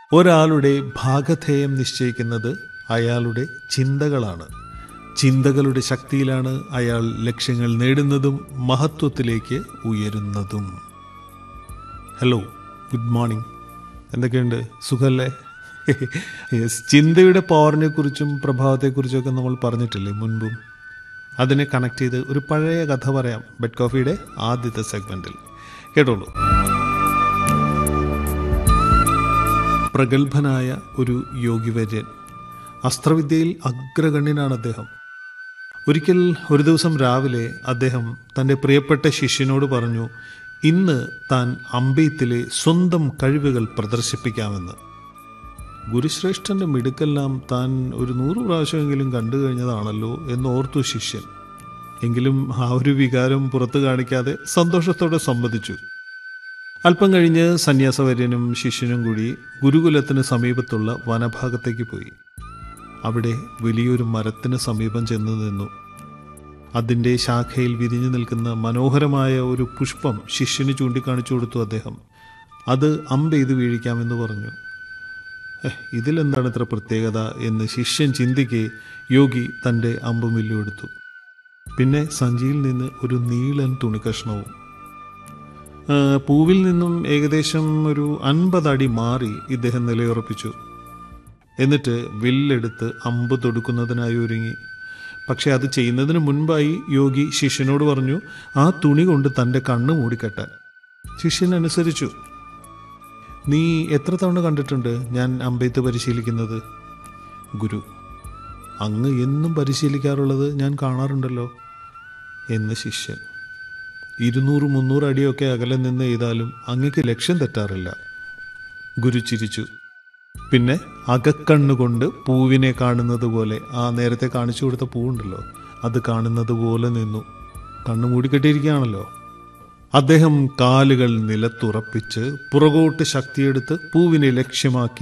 ഒരാളുടെ ഭാഗധേയം നിശ്ചയിക്കുന്നത് അയാളുടെ ചിന്തകളാണ് ചിന്തകളുടെ ശക്തിയിലാണ് അയാൾ ലക്ഷ്യങ്ങൾ നേടുന്നതും മഹത്വത്തിലേക്ക് ഉയരുന്നതും ഹലോ ഗുഡ് മോർണിംഗ് എന്തൊക്കെയുണ്ട് സുഖമല്ലേ യെസ് ചിന്തയുടെ പവറിനെ കുറിച്ചും പ്രഭാവത്തെക്കുറിച്ചൊക്കെ നമ്മൾ പറഞ്ഞിട്ടില്ലേ മുൻപും അതിനെ കണക്ട് ചെയ്ത് ഒരു പഴയ കഥ പറയാം ബെഡ് കോഫിയുടെ ആദ്യത്തെ സെഗ്മെന്റിൽ കേട്ടോളൂ പ്രഗത്ഭനായ ഒരു യോഗിവര്യൻ അസ്ത്രവിദ്യയിൽ അഗ്രഗണ്യനാണ് അദ്ദേഹം ഒരിക്കൽ ഒരു ദിവസം രാവിലെ അദ്ദേഹം തൻ്റെ പ്രിയപ്പെട്ട ശിഷ്യനോട് പറഞ്ഞു ഇന്ന് താൻ അമ്പെയ്ത്തിലെ സ്വന്തം കഴിവുകൾ പ്രദർശിപ്പിക്കാമെന്ന് ഗുരുശ്രേഷ്ഠന്റെ മിടുക്കെല്ലാം താൻ ഒരു നൂറ് പ്രാവശ്യമെങ്കിലും കണ്ടു കഴിഞ്ഞതാണല്ലോ എന്ന് ഓർത്തു ശിഷ്യൻ എങ്കിലും ആ ഒരു വികാരം പുറത്തു കാണിക്കാതെ സന്തോഷത്തോടെ സമ്മതിച്ചു അല്പം കഴിഞ്ഞ് സന്യാസവര്യനും ശിഷ്യനും കൂടി ഗുരുകുലത്തിന് സമീപത്തുള്ള വനഭാഗത്തേക്ക് പോയി അവിടെ വലിയൊരു മരത്തിന് സമീപം ചെന്ന് നിന്നു അതിൻ്റെ ശാഖയിൽ വിരിഞ്ഞു നിൽക്കുന്ന മനോഹരമായ ഒരു പുഷ്പം ശിഷ്യന് ചൂണ്ടിക്കാണിച്ചു കൊടുത്തു അദ്ദേഹം അത് അമ്പെയ്ത് വീഴിക്കാമെന്ന് പറഞ്ഞു "എഹ്, ഇതിലെന്താണ് ഇത്ര പ്രത്യേകത എന്ന് ശിഷ്യൻ ചിന്തിക്കെ യോഗി തൻ്റെ അമ്പും വില്ലും എടുത്തു പിന്നെ സഞ്ചിയിൽ നിന്ന് ഒരു നീളൻ തുണിക്കഷ്ണവും ആ, പൂവിൽ നിന്നും ഏകദേശം ഒരു അൻപത് അടി മാറി ഇദ്ദേഹം നിലയുറപ്പിച്ചു എന്നിട്ട് വില്ലെടുത്ത് അമ്പ് തൊടുക്കുന്നതിനായി ഒരുങ്ങി പക്ഷെ അത് ചെയ്യുന്നതിന് മുൻപായി യോഗി ശിഷ്യനോട് പറഞ്ഞു ആ തുണി കൊണ്ട് തൻ്റെ കണ്ണ് മൂടിക്കെട്ടാൻ ശിഷ്യൻ അനുസരിച്ചു നീ എത്ര തവണ കണ്ടിട്ടുണ്ട് ഞാൻ അമ്പെയ്ത്ത് പരിശീലിക്കുന്നത് ഗുരു അങ്ങ് എന്നും പരിശീലിക്കാറുള്ളത് ഞാൻ കാണാറുണ്ടല്ലോ എന്ന് ശിഷ്യൻ ഇരുന്നൂറ് മുന്നൂറ് അടിയൊക്കെ അകലെ നിന്ന് ചെയ്താലും അങ്ങക്ക് ലക്ഷ്യം തെറ്റാറില്ല ഗുരു ചിരിച്ചു പിന്നെ അകക്കണ്ണുകൊണ്ട് പൂവിനെ കാണുന്നത് പോലെ ആ നേരത്തെ കാണിച്ചു കൊടുത്ത പൂവുണ്ടല്ലോ അത് കാണുന്നത് പോലെ നിന്നു കണ്ണു മൂടിക്കെട്ടിയിരിക്കുകയാണല്ലോ അദ്ദേഹം കാലുകൾ നിലത്തുറപ്പിച്ച് പുറകോട്ട് ശക്തിയെടുത്ത് പൂവിനെ ലക്ഷ്യമാക്കി